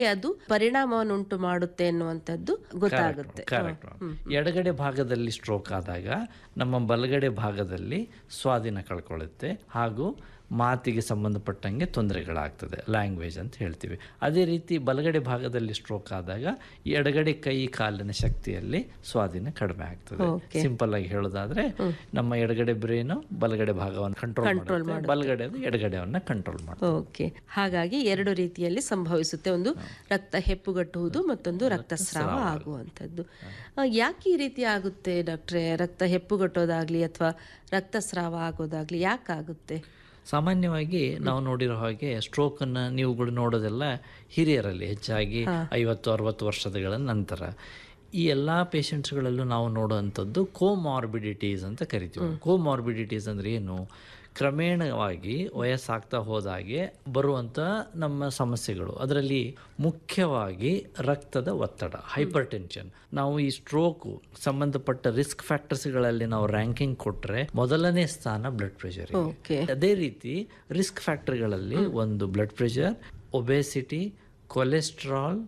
ಅದು ಪರಿಣಾಮವನ್ನು ಉಂಟು ಮಾಡುತ್ತೆ ಎನ್ನುವಂಥದ್ದು ಗೊತ್ತಾಗುತ್ತೆ ಕರೆಕ್ಟ್ ಎಡಗಡೆ ಭಾಗದಲ್ಲಿ ಸ್ಟ್ರೋಕ್ ಆದಾಗ ನಮ್ಮ ಬಲಗಡೆ ಭಾಗದಲ್ಲಿ ಸ್ವಾಧೀನ ಕಳ್ಕೊಳ್ಳುತ್ತೆ ಹಾಗೂ ಮಾತಿಗೆ ಸಂಬಂಧಪಟ್ಟಂಗೆ ತೊಂದರೆಗಳಾಗ್ತದೆ ಲ್ಯಾಂಗ್ವೇಜ್ ಅಂತ ಹೇಳ್ತೀವಿ ಅದೇ ರೀತಿ ಬಲಗಡೆ ಭಾಗದಲ್ಲಿ ಸ್ಟ್ರೋಕ್ ಆದಾಗ ಎಡಗಡೆ ಕೈ ಕಾಲಿನ ಶಕ್ತಿಯಲ್ಲಿ ಸ್ವಾಧೀನ ಕಡಿಮೆ ಆಗ್ತದೆ ಸಿಂಪಲ್ ಆಗಿ ಹೇಳೋದಾದ್ರೆ ನಮ್ಮ ಎಡಗಡೆ ಬ್ರೇನು ಬಲಗಡೆ ಭಾಗವನ್ನು ಕಂಟ್ರೋಲ್ ಮಾಡುತ್ತೆ ಬಲಗಡೆ ಎಡಗಡೆಯನ್ನ ಕಂಟ್ರೋಲ್ ಮಾಡುತ್ತೆ ಓಕೆ ಹಾಗಾಗಿ ಎರಡು ರೀತಿಯಲ್ಲಿ ಸಂಭವಿಸುತ್ತೆ ಒಂದು ರಕ್ತ ಹೆಪ್ಪುಗಟ್ಟುವುದು ಮತ್ತೊಂದು ರಕ್ತಸ್ರಾವ ಆಗುವಂಥದ್ದು ಆ, ಯಾಕೆ ಈ ರೀತಿ ಆಗುತ್ತೆ ಡಾಕ್ಟ್ರೆ ರಕ್ತ ಹೆಪ್ಪುಗಟ್ಟೋದಾಗ್ಲಿ ಅಥವಾ ರಕ್ತಸ್ರಾವ ಆಗೋದಾಗ್ಲಿ ಯಾಕಾಗುತ್ತೆ ಸಾಮಾನ್ಯವಾಗಿ ನಾವು ನೋಡಿರೋ ಹಾಗೆ ಸ್ಟ್ರೋಕನ್ನು ನೀವುಗಳು ನೋಡೋದೆಲ್ಲ ಹಿರಿಯರಲ್ಲಿ ಹೆಚ್ಚಾಗಿ ಐವತ್ತು ಅರವತ್ತು ವರ್ಷಗಳ ನಂತರ ಈ ಎಲ್ಲ ಪೇಷಂಟ್ಸ್ಗಳಲ್ಲೂ ನಾವು ನೋಡುವಂಥದ್ದು ಕೋಮಾರ್ಬಿಡಿಟೀಸ್ ಅಂತ ಕರಿತೀವಿ ಕೋಮಾರ್ಬಿಡಿಟೀಸ್ ಅಂದರೆ ಏನು ಕ್ರಮೇಣವಾಗಿ ವಯಸ್ಸಾಗ್ತಾ ಹೋದಾಗೆ ಬರುವಂಥ ನಮ್ಮ ಸಮಸ್ಯೆಗಳು ಅದರಲ್ಲಿ ಮುಖ್ಯವಾಗಿ ರಕ್ತದ ಒತ್ತಡ ಹೈಪರ್ ಟೆನ್ಷನ್ ನಾವು ಈ ಸ್ಟ್ರೋಕು ಸಂಬಂಧಪಟ್ಟ ರಿಸ್ಕ್ ಫ್ಯಾಕ್ಟರ್ಸ್ಗಳಲ್ಲಿ ನಾವು ರ್ಯಾಂಕಿಂಗ್ ಕೊಟ್ಟರೆ ಮೊದಲನೇ ಸ್ಥಾನ ಬ್ಲಡ್ ಪ್ರೆಷರ್ ಓಕೆ ಅದೇ ರೀತಿ ರಿಸ್ಕ್ ಫ್ಯಾಕ್ಟರ್ಗಳಲ್ಲಿ ಒಂದು blood pressure obesity cholesterol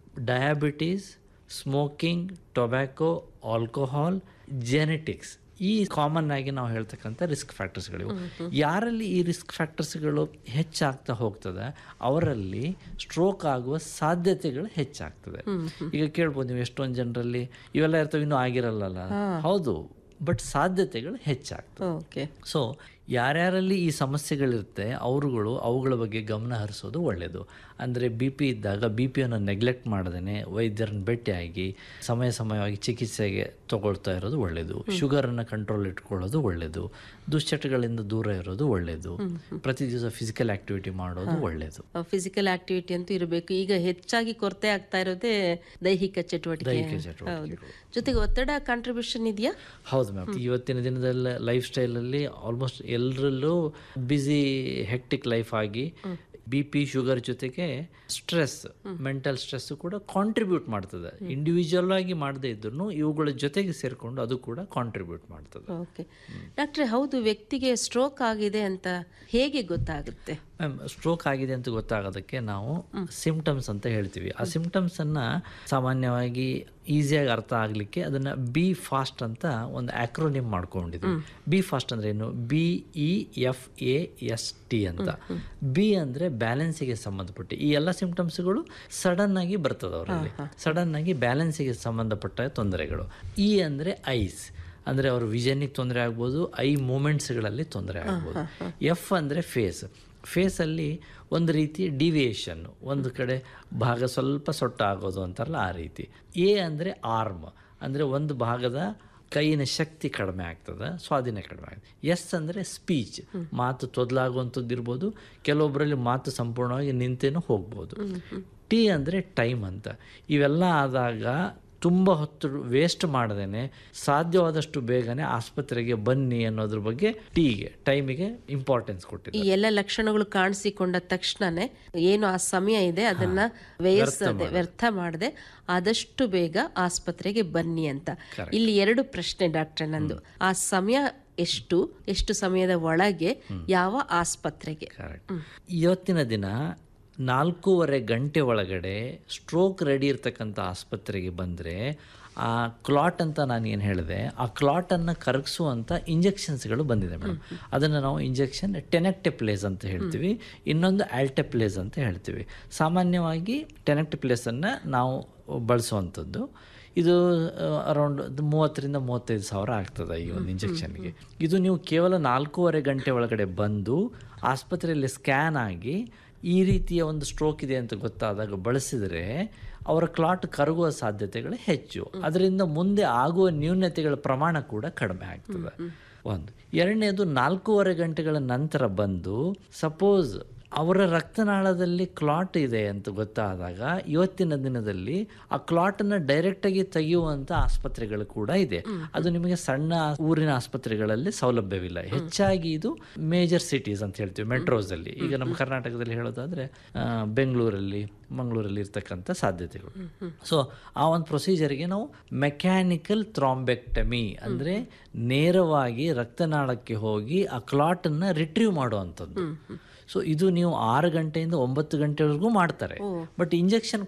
diabetes smoking tobacco alcohol genetics ಈ ಕಾಮನ್ ಆಗಿ ನಾವು ಹೇಳ್ತಕ್ಕಂಥ ರಿಸ್ಕ್ ಫ್ಯಾಕ್ಟರ್ಸ್ಗಳಿವು ಯಾರಲ್ಲಿ ಈ ರಿಸ್ಕ್ ಫ್ಯಾಕ್ಟರ್ಸ್ಗಳು ಹೆಚ್ಚಾಗ್ತಾ ಹೋಗ್ತದೆ ಅವರಲ್ಲಿ ಸ್ಟ್ರೋಕ್ ಆಗುವ ಸಾಧ್ಯತೆಗಳು ಹೆಚ್ಚಾಗ್ತದೆ ಈಗ ಕೇಳ್ಬೋದು ನೀವು ಎಷ್ಟೊಂದು ಜನರಲ್ಲಿ ಇವೆಲ್ಲ ಇರ್ತವೆ ಇನ್ನೂ ಆಗಿರಲ್ಲ ಹೌದು ಬಟ್ ಸಾಧ್ಯತೆಗಳು ಹೆಚ್ಚಾಗ್ತವೆ ಓಕೆ ಸೊ ಯಾರ್ಯಾರಲ್ಲಿ ಈ ಸಮಸ್ಯೆಗಳಿರುತ್ತೆ ಅವರುಗಳು ಅವುಗಳ ಬಗ್ಗೆ ಗಮನ ಹರಿಸೋದು ಒಳ್ಳೆಯದು ಅಂದರೆ ಬಿ ಪಿ ಇದ್ದಾಗ ಬಿ ಪಿಯನ್ನು ನೆಗ್ಲೆಕ್ಟ್ ಮಾಡದೇ ವೈದ್ಯರನ್ನ ಭೇಟಿಯಾಗಿ ಸಮಯ ಸಮಯವಾಗಿ ಚಿಕಿತ್ಸೆಗೆ ತಗೊಳ್ತಾ ಇರೋದು ಒಳ್ಳೆಯದು ಶುಗರನ್ನು ಕಂಟ್ರೋಲ್ ಇಟ್ಕೊಳ್ಳೋದು ಒಳ್ಳೆಯದು ದುಶ್ಚಟಗಳಿಂದ ದೂರ ಇರೋದು ಒಳ್ಳೆಯದು ಪ್ರತಿ ದಿವಸ ಫಿಸಿಕಲ್ ಆ್ಯಕ್ಟಿವಿಟಿ ಮಾಡೋದು ಒಳ್ಳೆಯದು ಫಿಸಿಕಲ್ ಆಕ್ಟಿವಿಟಿ ಅಂತೂ ಇರಬೇಕು ಈಗ ಹೆಚ್ಚಾಗಿ ಕೊರತೆ ಆಗ್ತಾ ಇರೋದೇ ದೈಹಿಕ ಚಟುವಟಿಕೆ ಹೌದು ಜೊತೆಗೆ ಒತ್ತಡ ಕಾಂಟ್ರಿಬ್ಯೂಷನ್ ಇದೆಯಾ ಹೌದು ಮ್ಯಾಮ್ ಇವತ್ತಿನ ದಿನದಲ್ಲಿ ಲೈಫ್ ಸ್ಟೈಲಲ್ಲಿ ಆಲ್ಮೋಸ್ಟ್ ಎಲ್ಲರಲ್ಲೂ ಬ್ಯುಸಿ ಹೆಕ್ಟಿಕ್ ಲೈಫ್ ಆಗಿ ಬಿ ಪಿ ಶುಗರ್ ಜೊತೆಗೆ ಸ್ಟ್ರೆಸ್ ಮೆಂಟಲ್ ಸ್ಟ್ರೆಸ್ ಕೂಡ ಕಾಂಟ್ರಿಬ್ಯೂಟ್ ಮಾಡ್ತದೆ ಇಂಡಿವಿಜುವಲ್ ಆಗಿ ಮಾಡದೇ ಇದ್ರೂ ಇವುಗಳ ಜೊತೆಗೆ ಸೇರಿಕೊಂಡು ಅದು ಕೂಡ ಕಾಂಟ್ರಿಬ್ಯೂಟ್ ಮಾಡ್ತದೆ ಓಕೆ ಡಾಕ್ಟ್ರೆ ಹೌದು ವ್ಯಕ್ತಿಗೆ ಸ್ಟ್ರೋಕ್ ಆಗಿದೆ ಅಂತ ಹೇಗೆ ಗೊತ್ತಾಗುತ್ತೆ ಮ್ಯಾಮ್ ಸ್ಟ್ರೋಕ್ ಆಗಿದೆ ಅಂತ ಗೊತ್ತಾಗೋದಕ್ಕೆ ನಾವು ಸಿಂಪ್ಟಮ್ಸ್ ಅಂತ ಹೇಳ್ತೀವಿ ಆ ಸಿಂಪ್ಟಮ್ಸನ್ನು ಸಾಮಾನ್ಯವಾಗಿ ಈಸಿಯಾಗಿ ಅರ್ಥ ಆಗಲಿಕ್ಕೆ ಅದನ್ನು ಬಿ ಫಾಸ್ಟ್ ಅಂತ ಒಂದು ಆಕ್ರೋನಿಮ್ ಮಾಡ್ಕೊಂಡಿದ್ವಿ ಬಿ ಫಾಸ್ಟ್ ಅಂದ್ರೆ ಏನು B E F A S T ಅಂತ ಬಿ ಅಂದರೆ ಬ್ಯಾಲೆನ್ಸಿಗೆ ಸಂಬಂಧಪಟ್ಟು ಈ ಎಲ್ಲ ಸಿಂಪ್ಟಮ್ಸ್ಗಳು ಸಡನ್ ಆಗಿ ಬರ್ತದೆ ಅವರಲ್ಲಿ ಸಡನ್ ಆಗಿ ಬ್ಯಾಲೆನ್ಸಿಗೆ ಸಂಬಂಧಪಟ್ಟ ತೊಂದರೆಗಳು ಇ ಅಂದರೆ ಐಸ್ ಅಂದರೆ ಅವ್ರ ವಿಷನ್ನಿಗೆ ತೊಂದರೆ ಆಗ್ಬೋದು ಐ ಮೂಮೆಂಟ್ಸ್ಗಳಲ್ಲಿ ತೊಂದರೆ ಆಗ್ಬೋದು ಎಫ್ ಅಂದರೆ ಫೇಸ್ ಫೇಸಲ್ಲಿ ಒಂದು ರೀತಿ ಡಿವಿಯೇಷನ್ ಒಂದು ಕಡೆ ಭಾಗ ಸ್ವಲ್ಪ ಸೊಟ್ಟ ಆಗೋದು ಅಂತಾರಲ್ಲ ಆ ರೀತಿ ಎ ಅಂದರೆ ಆರ್ಮ್ ಅಂದರೆ ಒಂದು ಭಾಗದ ಕೈಯಿನ ಶಕ್ತಿ ಕಡಿಮೆ ಆಗ್ತದೆ ಸ್ವಾಧೀನ ಕಡಿಮೆ ಆಗ್ತದೆ ಎಸ್ ಅಂದರೆ ಸ್ಪೀಚ್ ಮಾತು ತೊದಲಾಗುವಂಥದ್ದು ಇರ್ಬೋದು ಕೆಲವೊಬ್ಬರಲ್ಲಿ ಮಾತು ಸಂಪೂರ್ಣವಾಗಿ ನಿಂತೇನೂ ಹೋಗ್ಬೋದು ಟಿ ಅಂದರೆ ಟೈಮ್ ಅಂತ ಇವೆಲ್ಲ ಆದಾಗ ತುಂಬ ಹೊತ್ತು ವೇಸ್ಟ್ ಮಾಡದೇನೆ ಸಾಧ್ಯವಾದಷ್ಟು ಬೇಗನೆ ಆಸ್ಪತ್ರೆಗೆ ಬನ್ನಿ ಅನ್ನೋದ್ರ ಬಗ್ಗೆ ಟೀಗೆ ಟೈಮಿಗೆ ಇಂಪಾರ್ಟೆನ್ಸ್ ಕೊಟ್ಟಿದೆ ಈ ಎಲ್ಲ ಲಕ್ಷಣಗಳು ಕಾಣಿಸಿಕೊಂಡ ತಕ್ಷಣನೇ ಏನು ಆ ಸಮಯ ಇದೆ ಅದನ್ನ ವ್ಯಯಿಸದೆ ವ್ಯರ್ಥ ಮಾಡದೆ ಆದಷ್ಟು ಬೇಗ ಆಸ್ಪತ್ರೆಗೆ ಬನ್ನಿ ಅಂತ ಇಲ್ಲಿ ಎರಡು ಪ್ರಶ್ನೆ ಡಾಕ್ಟ್ರೆ ನಂದು ಆ ಸಮಯ ಎಷ್ಟು ಎಷ್ಟು ಸಮಯದ ಒಳಗೆ ಯಾವ ಆಸ್ಪತ್ರೆಗೆ ಕರೆಕ್ಟ್ ಇವತ್ತಿನ ದಿನ ನಾಲ್ಕೂವರೆ ಗಂಟೆ ಒಳಗಡೆ ಸ್ಟ್ರೋಕ್ ರೆಡಿ ಇರ್ತಕ್ಕಂಥ ಆಸ್ಪತ್ರೆಗೆ ಬಂದರೆ ಆ ಕ್ಲಾಟ್ ಅಂತ ನಾನು ಏನು ಹೇಳಿದೆ ಆ ಕ್ಲಾಟನ್ನು ಕರಗಿಸುವಂಥ ಇಂಜೆಕ್ಷನ್ಸ್ಗಳು ಬಂದಿದೆ ಮೇಡಮ್ ಅದನ್ನು ನಾವು ಇಂಜೆಕ್ಷನ್ ಟೆನೆಕ್ಟೆಪ್ಲೇಸ್ ಅಂತ ಹೇಳ್ತೀವಿ ಇನ್ನೊಂದು ಆಲ್ಟೆಪ್ಲೇಸ್ ಅಂತ ಹೇಳ್ತೀವಿ ಸಾಮಾನ್ಯವಾಗಿ ಟೆನೆಕ್ಟೆಪ್ಲೇಸನ್ನು ನಾವು ಬಳಸುವಂಥದ್ದು ಇದು ಅರೌಂಡ್ ಮೂವತ್ತರಿಂದ ಮೂವತ್ತೈದು ಸಾವಿರ ಆಗ್ತದೆ ಈ ಒಂದು ಇಂಜೆಕ್ಷನ್ಗೆ ಇದು ನೀವು ಕೇವಲ ನಾಲ್ಕೂವರೆ ಗಂಟೆ ಒಳಗಡೆ ಬಂದು ಆಸ್ಪತ್ರೆಯಲ್ಲಿ ಸ್ಕ್ಯಾನ್ ಆಗಿ ಈ ರೀತಿಯ ಒಂದು ಸ್ಟ್ರೋಕ್ ಇದೆ ಅಂತ ಗೊತ್ತಾದಾಗ ಬಳಸಿದರೆ ಅವರ ಕ್ಲಾಟ್ ಕರಗುವ ಸಾಧ್ಯತೆಗಳು ಹೆಚ್ಚು ಅದರಿಂದ ಮುಂದೆ ಆಗುವ ನ್ಯೂನತೆಗಳ ಪ್ರಮಾಣ ಕೂಡ ಕಡಿಮೆ ಆಗ್ತದೆ ಒಂದು ಎರಡನೇದು ನಾಲ್ಕೂವರೆ ಗಂಟೆಗಳ ನಂತರ ಬಂದು ಸಪೋಸ್ ಅವರ ರಕ್ತನಾಳದಲ್ಲಿ ಕ್ಲಾಟ್ ಇದೆ ಅಂತ ಗೊತ್ತಾದಾಗ ಇವತ್ತಿನ ದಿನದಲ್ಲಿ ಆ ಕ್ಲಾಟನ್ನು ಡೈರೆಕ್ಟಾಗಿ ತೆಗೆಯುವಂಥ ಆಸ್ಪತ್ರೆಗಳು ಕೂಡ ಇದೆ ಅದು ನಿಮಗೆ ಸಣ್ಣ ಊರಿನ ಆಸ್ಪತ್ರೆಗಳಲ್ಲಿ ಸೌಲಭ್ಯವಿಲ್ಲ ಹೆಚ್ಚಾಗಿ ಇದು ಮೇಜರ್ ಸಿಟೀಸ್ ಅಂತ ಹೇಳ್ತೀವಿ ಮೆಟ್ರೋಸಲ್ಲಿ ಈಗ ನಮ್ಮ ಕರ್ನಾಟಕದಲ್ಲಿ ಹೇಳೋದಾದ್ರೆ ಆ, ಬೆಂಗಳೂರಲ್ಲಿ ಮಂಗಳೂರಲ್ಲಿ ಇರ್ತಕ್ಕಂಥ ಸಾಧ್ಯತೆಗಳು ಸೊ ಆ ಒಂದು ಪ್ರೊಸೀಜರ್ಗೆ ನಾವು ಮೆಕ್ಯಾನಿಕಲ್ ಥ್ರಾಂಬೆಕ್ಟಮಿ ಅಂದರೆ ನೇರವಾಗಿ ರಕ್ತನಾಳಕ್ಕೆ ಹೋಗಿ ಆ ಕ್ಲಾಟನ್ನು ರಿಟ್ರೀವ್ ಮಾಡುವಂಥದ್ದು ಸೊ ಇದು ನೀವು ಆರು ಗಂಟೆಯಿಂದ ಒಂಬತ್ತು ಗಂಟೆವರೆಗೂ ಮಾಡ್ತಾರೆ ಬಟ್ ಇಂಜೆಕ್ಷನ್